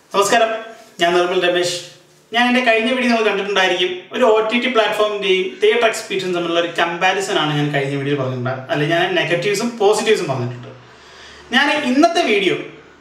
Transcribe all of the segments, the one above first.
നമസ്കാരം ഞാൻ നിർമ്മൽ രമേശ് ഞാൻ എൻ്റെ കഴിഞ്ഞ വീഡിയോ നിങ്ങൾ കണ്ടിട്ടുണ്ടായിരിക്കും ഒരു ഒ ടി ടി പ്ലാറ്റ്ഫോമിൻ്റെയും തിയേറ്റർ എക്സ്പീരിയൻസ് തമ്മിലുള്ള ഒരു കമ്പാരിസൺ ആണ് ഞാൻ കഴിഞ്ഞ വീഡിയോയിൽ പറഞ്ഞിട്ടുണ്ടായത് അല്ലെങ്കിൽ ഞാൻ നെഗറ്റീവ്സും പോസിറ്റീവ്സും പറഞ്ഞിട്ടുണ്ട് ഞാൻ ഇന്നത്തെ video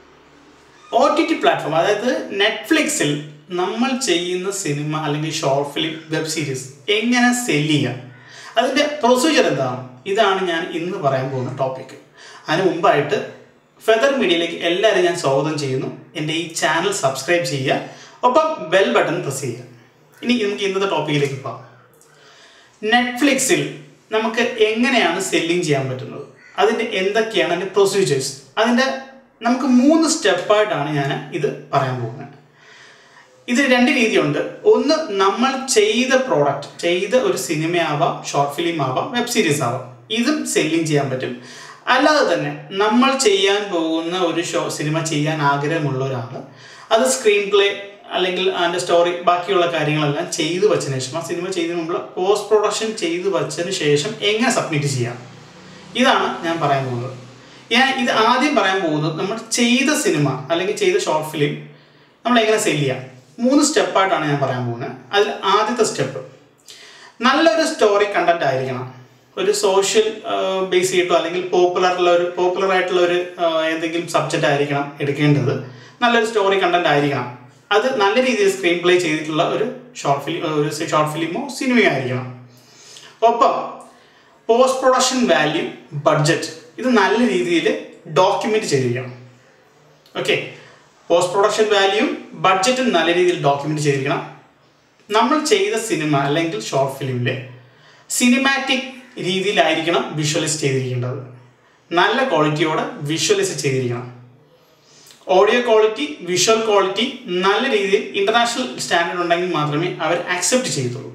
O T T platform അതായത് നെറ്റ്ഫ്ലിക്സിൽ നമ്മൾ ചെയ്യുന്ന സിനിമ അല്ലെങ്കിൽ ഷോർട്ട് ഫിലിം വെബ് സീരീസ് എങ്ങനെ സെല് ചെയ്യാം അതിൻ്റെ പ്രൊസീജിയർ എന്താണ് ഇതാണ് ഞാൻ ഇന്ന് പറയാൻ പോകുന്ന ടോപ്പിക് അതിന് മുമ്പായിട്ട് ഫെദർ മീഡിയയിലേക്ക് എല്ലാവരും ഞാൻ സ്വാഗതം ചെയ്യുന്നു എൻ്റെ ഈ ചാനൽ സബ്സ്ക്രൈബ് ചെയ്യുക ഒപ്പം ബെൽ ബട്ടൺ പ്രസ് ചെയ്യുക ഇനി നമുക്ക് ഇന്നത്തെ ടോപ്പിക്കിലേക്ക് പോകാം നെറ്റ്ഫ്ലിക്സിൽ നമുക്ക് എങ്ങനെയാണ് സെല്ലിങ് ചെയ്യാൻ പറ്റുന്നത് അതിൻ്റെ എന്തൊക്കെയാണ് അതിൻ്റെ പ്രൊസീജിയേഴ്സ് അതിൻ്റെ നമുക്ക് മൂന്ന് സ്റ്റെപ്പായിട്ടാണ് ഞാൻ ഇത് പറയാൻ പോകുന്നത് ഇതിൽ രണ്ട് രീതിയുണ്ട് ഒന്ന് നമ്മൾ ചെയ്ത പ്രോഡക്റ്റ് ചെയ്ത ഒരു സിനിമയാവാം ഷോർട്ട് ഫിലിം ആവാം വെബ് സീരീസ് ആവാം ഇതും സെല്ലിങ് ചെയ്യാൻ പറ്റും അല്ലാതെ തന്നെ നമ്മൾ ചെയ്യാൻ പോകുന്ന ഒരു ഷോ സിനിമ ചെയ്യാൻ ആഗ്രഹമുള്ള ഒരാൾ അത് സ്ക്രീൻ പ്ലേ അല്ലെങ്കിൽ അതിൻ്റെ സ്റ്റോറി ബാക്കിയുള്ള കാര്യങ്ങളെല്ലാം ചെയ്തു വച്ചതിന് ശേഷം ആ സിനിമ ചെയ്തതിന് മുമ്പ് പോസ്റ്റ് പ്രൊഡക്ഷൻ ചെയ്തു വച്ചതിന് ശേഷം എങ്ങനെ സബ്മിറ്റ് ചെയ്യാം ഇതാണ് ഞാൻ പറയാൻ പോകുന്നത് ഞാൻ ഇത് ആദ്യം പറയാൻ പോകുന്നത് നമ്മൾ ചെയ്ത സിനിമ അല്ലെങ്കിൽ ചെയ്ത ഷോർട്ട് ഫിലിം നമ്മൾ എങ്ങനെ സെല് ചെയ്യാം മൂന്ന് സ്റ്റെപ്പായിട്ടാണ് ഞാൻ പറയാൻ പോകുന്നത് അതിൽ ആദ്യത്തെ സ്റ്റെപ്പ് നല്ലൊരു സ്റ്റോറി കണ്ടന്റ് ആയിരിക്കണം ഒരു സോഷ്യൽ ബേസ് ചെയ്തിട്ടോ അല്ലെങ്കിൽ പോപ്പുലറുള്ള ഒരു പോപ്പുലർ ആയിട്ടുള്ള ഒരു ആ, ഏതെങ്കിലും സബ്ജക്റ്റ് ആയിരിക്കണം എടുക്കേണ്ടത് നല്ലൊരു സ്റ്റോറി കണ്ടന്റ് ആയിരിക്കണം അത് നല്ല രീതിയിൽ സ്ക്രീൻ പ്ലേ ചെയ്തിട്ടുള്ള ഒരു ഷോർട്ട് ഫിലിം ഒരു ഷോർട്ട് ഫിലിമോ സിനിമയോ ആയിരിക്കണം ഒപ്പം പോസ്റ്റ് പ്രൊഡക്ഷൻ വാല്യൂ ബഡ്ജറ്റ് ഇത് നല്ല രീതിയിൽ ഡോക്യുമെന്റ് ചെയ്തിരിക്കണം ഓക്കെ പോസ്റ്റ് പ്രൊഡക്ഷൻ വാല്യൂയും ബഡ്ജറ്റും നല്ല രീതിയിൽ ഡോക്യുമെന്റ് ചെയ്തിരിക്കണം നമ്മൾ ചെയ്ത സിനിമ അല്ലെങ്കിൽ ഷോർട്ട് ഫിലിമിൽ സിനിമാറ്റിക് രീതിയിലായിരിക്കണം വിഷ്വലൈസ് ചെയ്തിരിക്കേണ്ടത് നല്ല ക്വാളിറ്റിയോടെ വിഷ്വലൈസ് ചെയ്തിരിക്കണം ഓഡിയോ ക്വാളിറ്റി വിഷ്വൽ ക്വാളിറ്റി നല്ല രീതിയിൽ ഇന്റർനാഷണൽ സ്റ്റാൻഡേർഡ് ഉണ്ടെങ്കിൽ മാത്രമേ അവർ ആക്സെപ്റ്റ് ചെയ്യത്തുള്ളൂ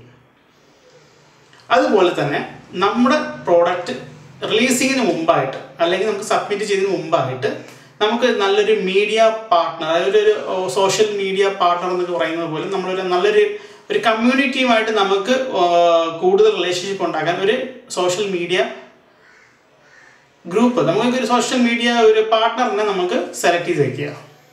അതുപോലെ തന്നെ നമ്മുടെ പ്രോഡക്റ്റ് റിലീസിങ്ങിന് മുമ്പായിട്ട് അല്ലെങ്കിൽ നമുക്ക് സബ്മിറ്റ് ചെയ്തതിന് മുമ്പായിട്ട് നമുക്ക് നല്ലൊരു മീഡിയ പാർട്ട്ണർ അതായത് ഒരു സോഷ്യൽ മീഡിയ പാർട്ട്ണർ എന്നൊക്കെ പറയുന്നത് പോലെ നമ്മളൊരു നല്ലൊരു ഒരു കമ്മ്യൂണിറ്റിയുമായിട്ട് നമുക്ക് ആ, കൂടുതൽ റിലേഷൻഷിപ്പ് ഉണ്ടാക്കാൻ ഒരു സോഷ്യൽ മീഡിയ ഗ്രൂപ്പ് നമുക്ക് ഒരു സോഷ്യൽ മീഡിയ ഒരു പാർട്ട്ണറിനെ നമുക്ക് സെലക്ട് ചെയ്ത് വെക്കുക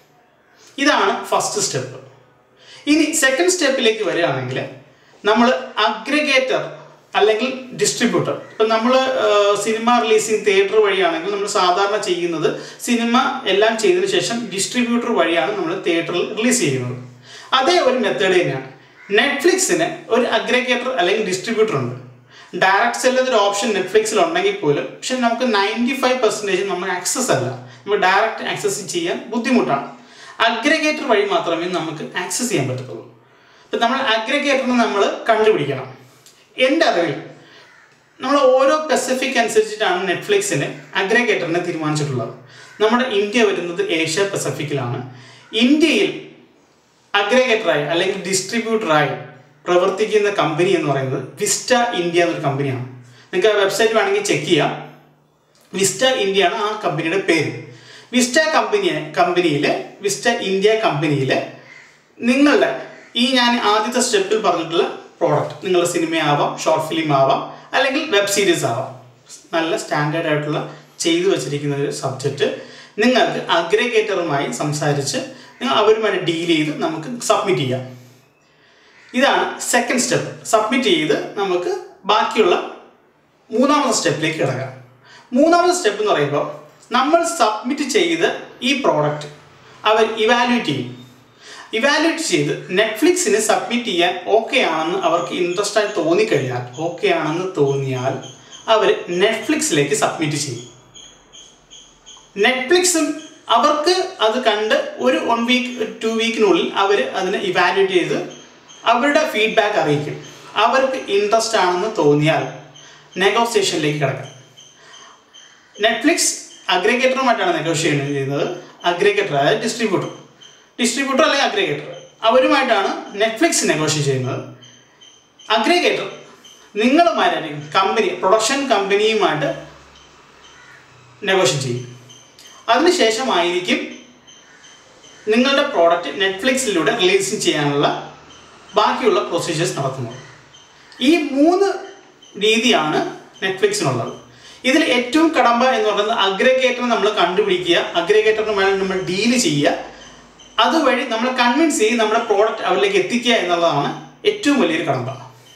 ഇതാണ് ഫസ്റ്റ് സ്റ്റെപ്പ് ഇനി സെക്കൻഡ് സ്റ്റെപ്പിലേക്ക് വരികയാണെങ്കിൽ നമ്മൾ അഗ്രഗേറ്റർ അല്ലെങ്കിൽ ഡിസ്ട്രിബ്യൂട്ടർ ഇപ്പം നമ്മൾ സിനിമ റിലീസിങ് തിയേറ്റർ വഴിയാണെങ്കിൽ നമ്മൾ സാധാരണ ചെയ്യുന്നത് സിനിമ എല്ലാം ചെയ്തതിന് ശേഷം ഡിസ്ട്രിബ്യൂട്ടർ വഴിയാണ് നമ്മൾ തിയേറ്ററിൽ റിലീസ് ചെയ്യുന്നത് അതേ ഒരു മെത്തേഡ് തന്നെയാണ് നെറ്റ്ഫ്ലിക്സിന് ഒരു അഗ്രഗേറ്റർ അല്ലെങ്കിൽ ഡിസ്ട്രിബ്യൂട്ടർ ഉണ്ട് ഡയറക്റ്റ് സെൽ എന്നൊരു ഓപ്ഷൻ നെറ്റ്ഫ്ലിക്സിൽ ഉണ്ടെങ്കിൽ പോലും പക്ഷെ നമുക്ക് നയൻറ്റി ഫൈവ് പെർസെൻറ്റേജ് നമുക്ക് ആക്സസ് അല്ല നമുക്ക് ഡയറക്റ്റ് ആക്സസ് ചെയ്യാൻ ബുദ്ധിമുട്ടാണ് അഗ്രഗേറ്റർ വഴി മാത്രമേ നമുക്ക് ആക്സസ് ചെയ്യാൻ പറ്റത്തുള്ളൂ ഇപ്പം നമ്മൾ അഗ്രഗേറ്ററിനെ നമ്മൾ കണ്ടുപിടിക്കണം എൻ്റെ അറിവിൽ നമ്മൾ ഓരോ പെസിഫിക് അനുസരിച്ചിട്ടാണ് നെറ്റ്ഫ്ലിക്സിന് അഗ്രഗേറ്ററിനെ തീരുമാനിച്ചിട്ടുള്ളത് നമ്മുടെ ഇന്ത്യ വരുന്നത് ഏഷ്യ പസഫിക്കിലാണ് ഇന്ത്യയിൽ അഗ്രഗേറ്ററായി അല്ലെങ്കിൽ ഡിസ്ട്രിബ്യൂട്ടറായി പ്രവർത്തിക്കുന്ന കമ്പനി എന്ന് പറയുന്നത് വിസ്റ്റ ഇന്ത്യ എന്നൊരു കമ്പനിയാണ് നിങ്ങൾക്ക് ആ വെബ്സൈറ്റ് വേണമെങ്കിൽ ചെക്ക് ചെയ്യാം വിസ്റ്റ ഇന്ത്യ ആണ് ആ കമ്പനിയുടെ പേര് വിസ്റ്റ കമ്പനിയെ കമ്പനിയിൽ വിസ്റ്റ ഇന്ത്യ കമ്പനിയിൽ നിങ്ങളുടെ ഈ ഞാൻ ആദ്യത്തെ സ്റ്റെപ്പിൽ പറഞ്ഞിട്ടുള്ള പ്രോഡക്റ്റ് നിങ്ങളുടെ സിനിമയാവാം ഷോർട്ട് ഫിലിം ആവാം അല്ലെങ്കിൽ വെബ് സീരീസ് ആവാം നല്ല സ്റ്റാൻഡേർഡ് ആയിട്ടുള്ള ചെയ്തു വച്ചിരിക്കുന്ന ഒരു സബ്ജക്റ്റ് നിങ്ങൾക്ക് അഗ്രഗേറ്ററുമായി സംസാരിച്ച് നിങ്ങൾ അവരുമായിട്ട് ഡീൽ ചെയ്ത് നമുക്ക് സബ്മിറ്റ് ചെയ്യാം ഇതാണ് സെക്കൻഡ് സ്റ്റെപ്പ് സബ്മിറ്റ് ചെയ്ത് നമുക്ക് ബാക്കിയുള്ള മൂന്നാമത്തെ സ്റ്റെപ്പിലേക്ക് കിടക്കാം മൂന്നാമത്തെ സ്റ്റെപ്പ് എന്ന് പറയുമ്പോൾ നമ്മൾ സബ്മിറ്റ് ചെയ്ത് ഈ പ്രോഡക്റ്റ് അവർ ഇവാലുവേറ്റ് ചെയ്യും ഇവാലുവേറ്റ് ചെയ്ത് നെറ്റ്ഫ്ലിക്സിന് സബ്മിറ്റ് ചെയ്യാൻ ഓക്കെ ആണെന്ന് അവർക്ക് ഇൻട്രസ്റ്റ് ആയി തോന്നിക്കഴിഞ്ഞാൽ ഓക്കെ ആണെന്ന് തോന്നിയാൽ അവർ നെറ്റ്ഫ്ലിക്സിലേക്ക് സബ്മിറ്റ് ചെയ്യും നെറ്റ്ഫ്ലിക്സും അവർക്ക് അത് കണ്ട് ഒരു വൺ വീക്ക് ടു വീക്കിനുള്ളിൽ അവർ അതിനെ ഇവാലുവേറ്റ് ചെയ്ത് അവരുടെ ഫീഡ്ബാക്ക് അറിയിക്കും അവർക്ക് ഇൻട്രസ്റ്റ് ആണെന്ന് തോന്നിയാൽ നെഗോസിയേഷനിലേക്ക് കിടക്കാം നെറ്റ്ഫ്ലിക്സ് അഗ്രഗേറ്ററുമായിട്ടാണ് നെഗോഷിയേഷൻ ചെയ്യുന്നത് അഗ്രഗേറ്റർ അതായത് ഡിസ്ട്രിബ്യൂട്ടർ ഡിസ്ട്രിബ്യൂട്ടർ അല്ലെങ്കിൽ അഗ്രഗേറ്റർ അവരുമായിട്ടാണ് നെറ്റ്ഫ്ലിക്സ് നെഗോഷിയേറ്റ് ചെയ്യുന്നത് അഗ്രഗേറ്റർ നിങ്ങളുമായിട്ടായിരിക്കും കമ്പനി പ്രൊഡക്ഷൻ കമ്പനിയുമായിട്ട് നെഗോഷിയേറ്റ് ചെയ്യും അതിനുശേഷമായിരിക്കും നിങ്ങളുടെ പ്രോഡക്റ്റ് നെറ്റ്ഫ്ലിക്സിലൂടെ റിലീസ് ചെയ്യാനുള്ള ബാക്കിയുള്ള പ്രൊസീജിയേഴ്സ് നടത്തുന്നത് ഈ മൂന്ന് രീതിയാണ് നെറ്റ്ഫ്ലിക്സിനുള്ളത് ഇതിൽ ഏറ്റവും കടമ്പ എന്ന് പറയുന്നത് അഗ്രഗേറ്റർ നമ്മൾ കണ്ടുപിടിക്കുക അഗ്രഗേറ്ററിന് വേണ്ടി നമ്മൾ ഡീല് ചെയ്യുക അതുവഴി നമ്മൾ കൺവിൻസ് ചെയ്ത് നമ്മുടെ പ്രോഡക്റ്റ് അവരിലേക്ക് എത്തിക്കുക എന്നുള്ളതാണ് ഏറ്റവും വലിയൊരു കടമ്പ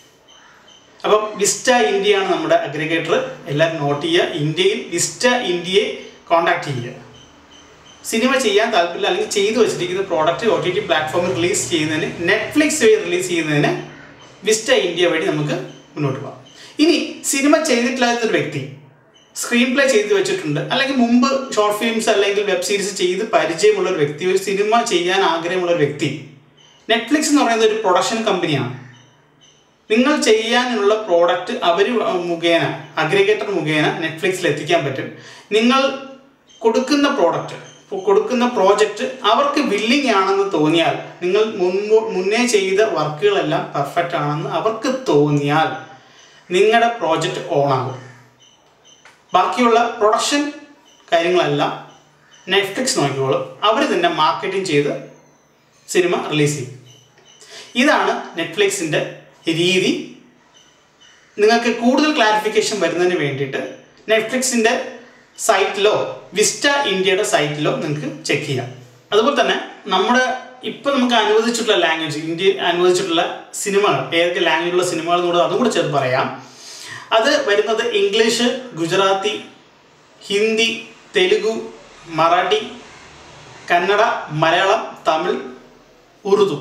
അപ്പം വിസ്റ്റ ഇന്ത്യയാണ് നമ്മുടെ അഗ്രിഗേറ്റർ എല്ലാവരും നോട്ട് ചെയ്യുക ഇന്ത്യയിൽ വിസ്റ്റ ഇന്ത്യയെ കോൺടാക്ട് ചെയ്യുക സിനിമ ചെയ്യാൻ താല്പര്യമില്ല അല്ലെങ്കിൽ ചെയ്തു വെച്ചിരിക്കുന്ന പ്രോഡക്റ്റ് ഒ ടി ടി പ്ലാറ്റ്ഫോമിൽ റിലീസ് ചെയ്യുന്നതിന് നെറ്റ്ഫ്ലിക്സ് വഴി റിലീസ് ചെയ്യുന്നതിന് വിസ്റ്റ ഇന്ത്യ വഴി നമുക്ക് മുന്നോട്ട് പോകാം ഇനി സിനിമ ചെയ്തിട്ടില്ലാത്തൊരു വ്യക്തി സ്ക്രീൻ പ്ലേ ചെയ്ത് വെച്ചിട്ടുണ്ട് അല്ലെങ്കിൽ മുമ്പ് ഷോർട്ട് ഫിലിംസ് അല്ലെങ്കിൽ വെബ് സീരീസ് ചെയ്ത് പരിചയമുള്ള ഒരു വ്യക്തി ഒരു സിനിമ ചെയ്യാൻ ആഗ്രഹമുള്ള ഒരു വ്യക്തി നെറ്റ്ഫ്ലിക്സ് എന്ന് പറയുന്നത് ഒരു പ്രൊഡക്ഷൻ കമ്പനിയാണ് നിങ്ങൾ ചെയ്യാനുള്ള പ്രോഡക്റ്റ് അവർ മുഖേന അഗ്രിഗേറ്റർ മുഖേന നെറ്റ്ഫ്ലിക്സിൽ എത്തിക്കാൻ പറ്റും നിങ്ങൾ കൊടുക്കുന്ന പ്രോഡക്റ്റ് കൊടുക്കുന്ന പ്രോജക്റ്റ് അവർക്ക് വില്ലിങ് ആണെന്ന് തോന്നിയാൽ നിങ്ങൾ മുൻപ് മുന്നേ ചെയ്ത വർക്കുകളെല്ലാം പെർഫെക്റ്റ് ആണെന്ന് അവർക്ക് തോന്നിയാൽ നിങ്ങളുടെ പ്രോജക്റ്റ് ഓൺ ആകും ബാക്കിയുള്ള പ്രൊഡക്ഷൻ കാര്യങ്ങളെല്ലാം നെറ്റ്ഫ്ലിക്സ് നോക്കിക്കോളും അവർ തന്നെ മാർക്കറ്റിംഗ് ചെയ്ത് സിനിമ റിലീസ് ചെയ്യും ഇതാണ് നെറ്റ്ഫ്ലിക്സിൻ്റെ രീതി നിങ്ങൾക്ക് കൂടുതൽ ക്ലാരിഫിക്കേഷൻ വരുന്നതിന് വേണ്ടിയിട്ട് നെറ്റ്ഫ്ലിക്സിൻ്റെ സൈറ്റിലോ വിസ്റ്റ ഇന്ത്യയുടെ സൈറ്റിലോ നിങ്ങൾക്ക് ചെക്ക് ചെയ്യാം അതുപോലെ തന്നെ നമ്മുടെ ഇപ്പം നമുക്ക് അനുവദിച്ചിട്ടുള്ള ലാംഗ്വേജ് ഇന്ത്യ അനുവദിച്ചിട്ടുള്ള സിനിമകൾ ഏതൊക്കെ ലാംഗ്വേജിലുള്ള സിനിമകൾ കൂടെ അതും കൂടെ ചേർത്ത് പറയാം അത് വരുന്നത് ഇംഗ്ലീഷ് ഗുജറാത്തി ഹിന്ദി തെലുഗു മറാഠി കന്നഡ മലയാളം തമിഴ് ഉറുദു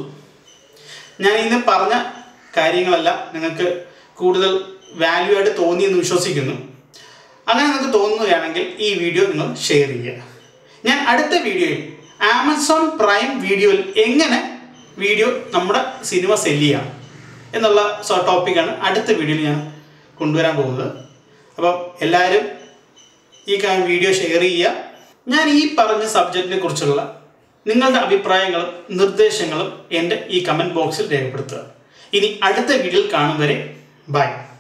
ഞാൻ ഇന്ന് പറഞ്ഞ കാര്യങ്ങളെല്ലാം നിങ്ങൾക്ക് കൂടുതൽ വാല്യൂ ആയിട്ട് തോന്നിയെന്ന് വിശ്വസിക്കുന്നു അങ്ങനെ നിങ്ങൾക്ക് തോന്നുകയാണെങ്കിൽ ഈ വീഡിയോ നിങ്ങൾ ഷെയർ ചെയ്യുക ഞാൻ അടുത്ത വീഡിയോയിൽ ആമസോൺ പ്രൈം വീഡിയോയിൽ എങ്ങനെ വീഡിയോ നമ്മുടെ സിനിമ സെല്ല് ചെയ്യാം എന്നുള്ള സോ ടോപ്പിക്കാണ് അടുത്ത വീഡിയോയിൽ ഞാൻ കൊണ്ടുവരാൻ പോകുന്നത് അപ്പം എല്ലാവരും ഈ കാ- വീഡിയോ ഷെയർ ചെയ്യുക ഞാൻ ഈ പറഞ്ഞ സബ്ജക്റ്റിനെ കുറിച്ചുള്ള നിങ്ങളുടെ അഭിപ്രായങ്ങളും നിർദ്ദേശങ്ങളും എൻ്റെ ഈ കമൻറ്റ് ബോക്സിൽ രേഖപ്പെടുത്തുക ഇനി അടുത്ത വീഡിയോയിൽ കാണും വരെ ബൈ